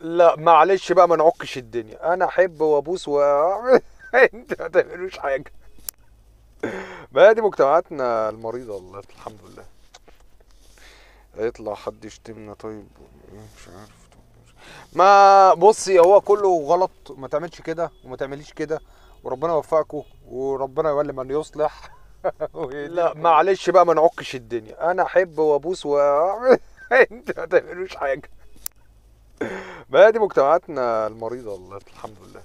لا معلش بقى ما نعكش الدنيا انا احب وابوس و انت ما تعملوش حاجه ما هي دي مجتمعاتنا المريضه والله الحمد لله هيطلع حد يشتمنا طيب مش عارف ما بصي هو كله غلط ما تعملش كده وما تعمليش كده وربنا يوفقكم وربنا يولي من يصلح لا معلش بقى ما نعكش الدنيا انا احب وابوس و انت ما تعملوش حاجه ما هي دي مجتمعاتنا المريضه والله الحمد لله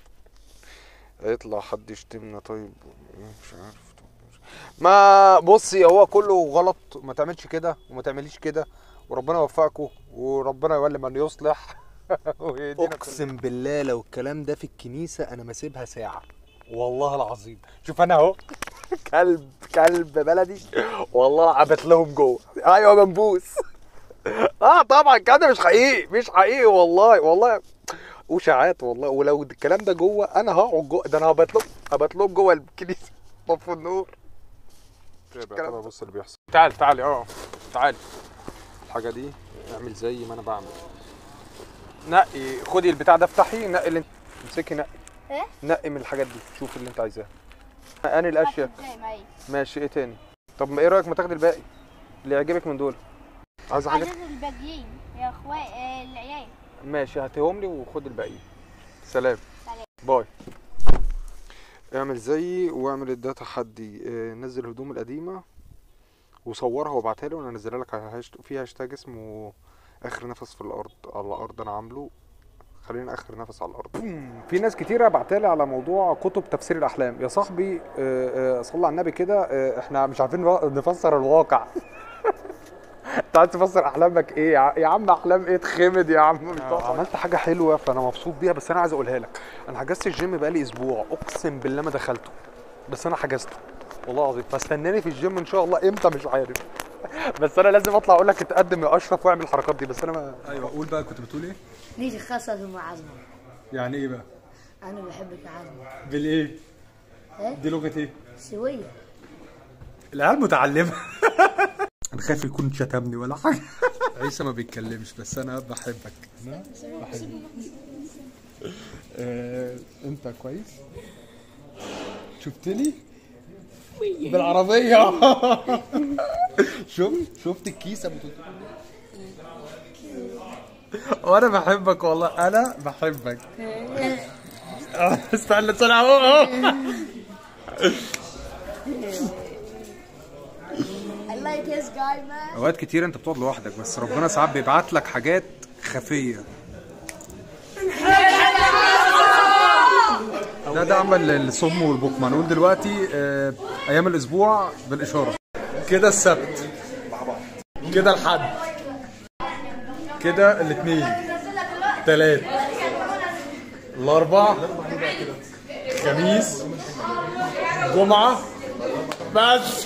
هيطلع حد يشتمنا طيب مش عارف ما بصي هو كله غلط ما تعملش كده وما تعمليش كده وربنا يوفقكم وربنا يولي من يصلح ويهدينا اقسم بالله لو الكلام ده في الكنيسه انا ما اسيبها ساعه والله العظيم شوف انا اهو كلب كلب بلدي والله عبت لهم جوه ايوه منبوس اه طبعا الكلام ده مش حقيقي مش حقيقي والله والله وشاعات والله ولو الكلام ده جوه انا هقعد جوه ده انا هبت لهم هبت لهم جوه الكنيسه طفوا النور الكلام ده بص اللي بيحصل تعال تعال اه تعال الحاجه دي اعمل زي ما انا بعمل نقي خدي البتاع ده افتحي نقي اللي انت امسكي نقي ايه؟ نقي من الحاجات دي شوف اللي انت عايزاه اني الاشياء ازاي معي ماشي ايه تاني طب ما ايه رايك ما تاخدي الباقي اللي يعجبك من دول عايزه حاجه عايزين الباقيين يا اخوي آه، العيال ماشي هاتيهم لي وخد الباقي سلام سلام. باي اعمل زيي واعمل ده تحدي اه، نزل الهدوم القديمه وصورها وابعتها لي وانا انزلها لك على هاشت... في هاشتاج اسمه اخر نفس في الارض على الارض انا عامله خلينا اخر نفس على الارض في ناس كتيره بعتها لي على موضوع كتب تفسير الاحلام يا صاحبي اه، اه، صلى على النبي كده اه، احنا مش عارفين نفسر الواقع انت عايز تفسر احلامك ايه يا ع- يا عم احلام ايه اتخمد يا عم مش آه، عملت حاجه حلوه فانا مبسوط بيها بس انا عايز اقولها لك انا حجزت الجيم بقالي اسبوع اقسم بالله ما دخلته بس انا حجزته والله العظيم فاستناني في الجيم ان شاء الله امتى مش عارف بس انا لازم اطلع اقول لك اتقدم يا اشرف واعمل الحركات دي بس انا ما ايوه قول بقى كنت بتقول ايه؟ نيجي خاصة معزمة يعني ايه بقى؟ أنا بحبك عزمة بالايه؟ إيه؟ دي لغه ايه؟ سوية العيال متعلمه انا خايف يكون شتمني ولا حاجه عيسى ما بيتكلمش بس انا بحبك انا بحبك آه، انت كويس شفتني بالعربيه شفت شفت الكيسه بتقول وانا بحبك والله انا بحبك آه، استنى استنى اهو اهو I like his guy man اوقات كتير انت بتقعد لوحدك بس ربنا ساعات بيبعت لك حاجات خفيه ده ده عمل الصم والبكمه نقول دلوقتي آه، ايام الاسبوع بالاشاره كده السبت كده الحد كده الاثنين تلات الاربع خميس جمعه بس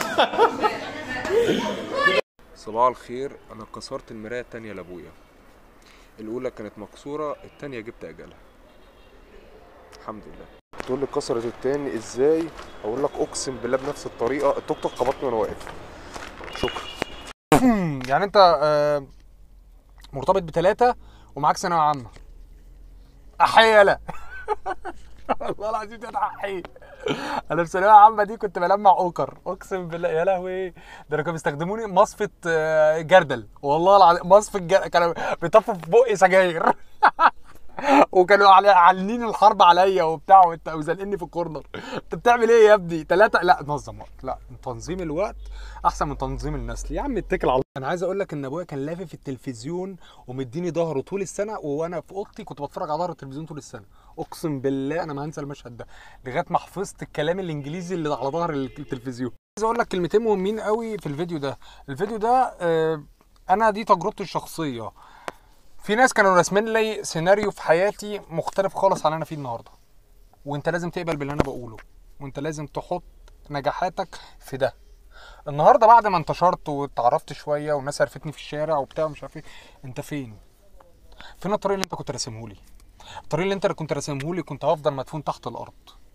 صباح الخير انا كسرت المرايه التانية لابويا الاولى كانت مكسوره التانية جبت اجلها الحمد لله تقول لي كسرت التاني ازاي اقول لك اقسم بالله بنفس الطريقه التوك توك خبطني وانا واقف شكرا يعني انت آه، مرتبط بثلاثه ومعاك ثانويه عامه احيله والله العظيم ده انا احيي انا في ثانويه عامه دي كنت بلمع اوكر اقسم بالله يا لهوي ده انا كانوا بيستخدموني مصفة آه، جردل والله العظيم مصفة جردل كانوا بيطفوا في بقي سجاير وكانوا عل- عالنين الحرب عليا وبتاع وانت وزنقني في الكورنر انت بتعمل ايه يا ابني ثلاثه لا نظم وقت لا تنظيم الوقت احسن من تنظيم النسل يا عم اتكل على الله انا عايز اقول لك ان ابويا كان لافف في التلفزيون ومديني ظهره طول السنه وانا في اوضتي كنت بتفرج على ظهر التلفزيون طول السنه اقسم بالله انا ما هنسى المشهد ده لغايه ما حفظت الكلام الانجليزي اللي على ظهر التلفزيون عايز اقول لك كلمتين مهمين قوي في الفيديو ده الفيديو ده آه، انا دي تجربتي الشخصيه في ناس كانوا راسمين لي سيناريو في حياتي مختلف خالص عن اللي انا فيه النهارده وانت لازم تقبل باللي انا بقوله وانت لازم تحط نجاحاتك في ده النهارده بعد ما انتشرت واتعرفت شويه والناس عرفتني في الشارع وبتاع مش عارف ايه انت فين فين الطريق اللي انت كنت راسمه لي الطريق اللي انت كنت راسمه لي كنت هفضل مدفون تحت الارض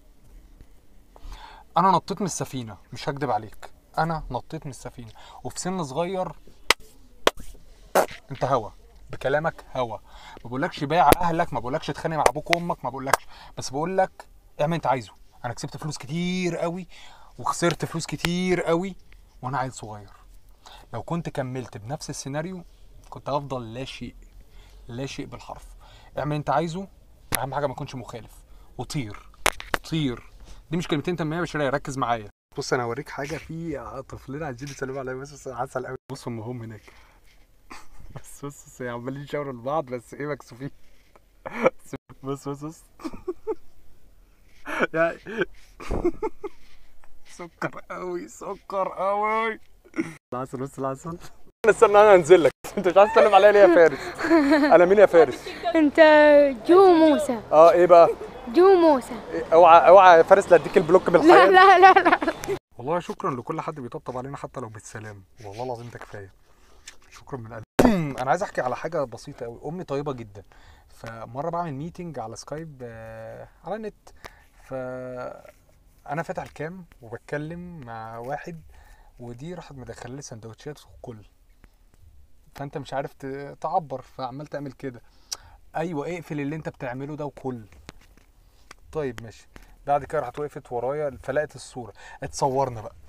انا نطيت من السفينه مش هكدب عليك انا نطيت من السفينه وفي سن صغير انت هوا بكلامك هوا ما بقولكش بايع اهلك ما بقولكش اتخانق مع ابوك وامك ما بقولكش بس بقول لك اعمل انت عايزه انا كسبت فلوس كتير قوي وخسرت فلوس كتير قوي وانا عيل صغير لو كنت كملت بنفس السيناريو كنت هفضل لا شيء لا شيء بالحرف اعمل انت عايزه اهم حاجه ما تكونش مخالف وطير طير دي مش كلمتين تنميه بشريه ركز معايا بص انا هوريك حاجه في طفلين عايزين يسلموا عليا بس بس عسل قوي بص هم هم هناك بس بص بص عمالين يشاوروا لبعض بس ايه مكسوفين بص بص بص يعني سكر قوي سكر قوي العسل بص العسل استنى انا انزل لك انت مش عايز تسلم عليا ليه يا فارس انا مين يا فارس انت جو موسى اه ايه بقى جو موسى إيه، اوعى اوعى يا فارس لا اديك البلوك بالحياه لا لا لا لا والله شكرا لكل حد بيطبطب علينا حتى لو بالسلام والله العظيم ده كفايه شكرا من قلبي انا عايز احكي على حاجه بسيطه قوي امي طيبه جدا فمره بعمل ميتنج على سكايب آه، على النت ف انا فاتح الكام وبتكلم مع واحد ودي راحت مدخله لي سندوتشات وكل فانت مش عارف ت- تعبر فعمال تعمل كده ايوه اقفل اللي انت بتعمله ده وكل طيب ماشي بعد كده راحت وقفت ورايا فلقت الصوره اتصورنا بقى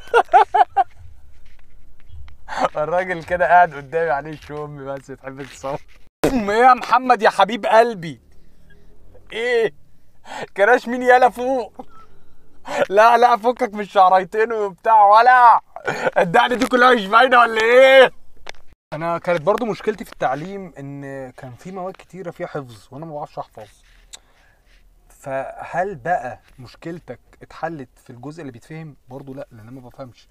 الراجل كده قاعد قدامي عليه شو امي بس تحب تصور ايه يا محمد يا حبيب قلبي ايه كراش مين يالا فوق لا لا فكك من الشعريتين وبتاع ولا الدقن دي كلها مش باينه ولا ايه انا كانت برضو مشكلتي في التعليم ان كان في مواد كتيره فيها حفظ وانا ما بعرفش احفظ فهل بقى مشكلتك اتحلت في الجزء اللي بيتفهم برضو لا لان انا ما بفهمش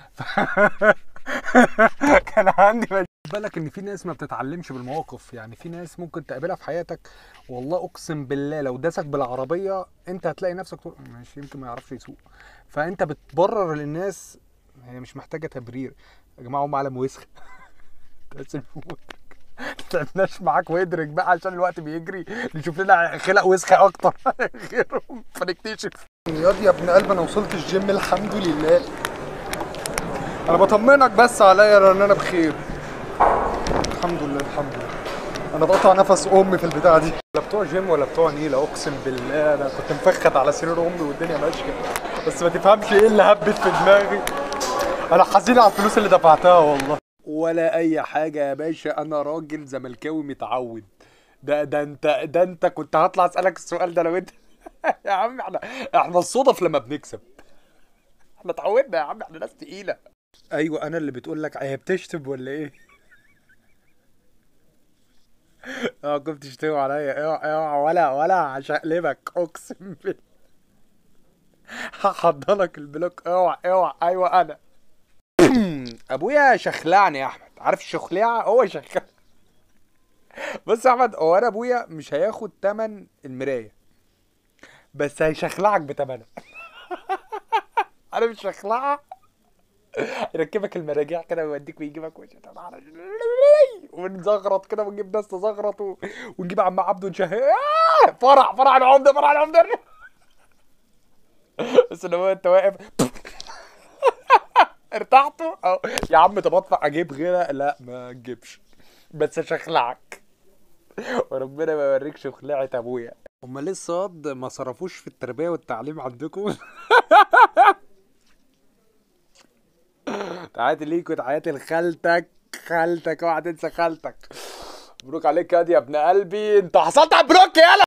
كان عندي مش... بالك ان في ناس ما بتتعلمش بالمواقف يعني في ناس ممكن تقابلها في حياتك والله اقسم بالله لو داسك بالعربيه انت هتلاقي نفسك تقول مش يمكن ما يعرفش يسوق فانت بتبرر للناس هي مش محتاجه تبرير يا جماعه هم علم وسخ تقسم تعبناش معاك وادرك بقى عشان الوقت بيجري نشوف لنا خلق وسخه اكتر غيرهم فنكتشف ياض يا ابن قلب انا وصلت الجيم الحمد لله انا بطمنك بس عليا لان انا بخير الحمد لله الحمد لله انا بقطع نفس امي في البتاعه دي لا بتوع جيم ولا بتوع نيله اقسم بالله انا كنت مفخد على سرير امي والدنيا ماشيه بس ما تفهمش ايه اللي هبت في دماغي انا حزين على الفلوس اللي دفعتها والله ولا اي حاجه يا باشا انا راجل زملكاوي متعود ده ده انت ده انت كنت هطلع اسالك السؤال ده لو انت يا عم احنا احنا الصدف لما بنكسب احنا اتعودنا يا عم احنا ناس تقيله ايوه انا اللي بتقول لك هي بتشتم ولا ايه اه كنت تشتموا عليا اوعى اوعى ولا ولا هشقلبك اقسم بالله هحضنك البلوك اوعى اوعى ايوه انا ابويا شخلعني يا احمد عارف الشخليعه هو شخلع بص يا احمد هو انا ابويا مش هياخد تمن المرايه بس هيشخلعك بتمنها عارف الشخلعه يركبك المراجيع كده ويوديك ويجيبك وش ونزغرط كده ونجيب ناس تزغرط و... ونجيب عم عبده ونشه آه! فرح فرح العمده فرح العمده بس لو انت واقف ارتحتوا أو يا عم طب ادفع اجيب غيرها لا ما تجيبش بس اشخلعك وربنا ما يوريك شخلعة ابويا امال ليه الصاد ما صرفوش في التربيه والتعليم عندكم تحياتي ليك وتحياتي لخالتك خالتك اوعى تنسى خالتك مبروك عليك يا دي يا ابن قلبي انت حصلت على البلوك يالا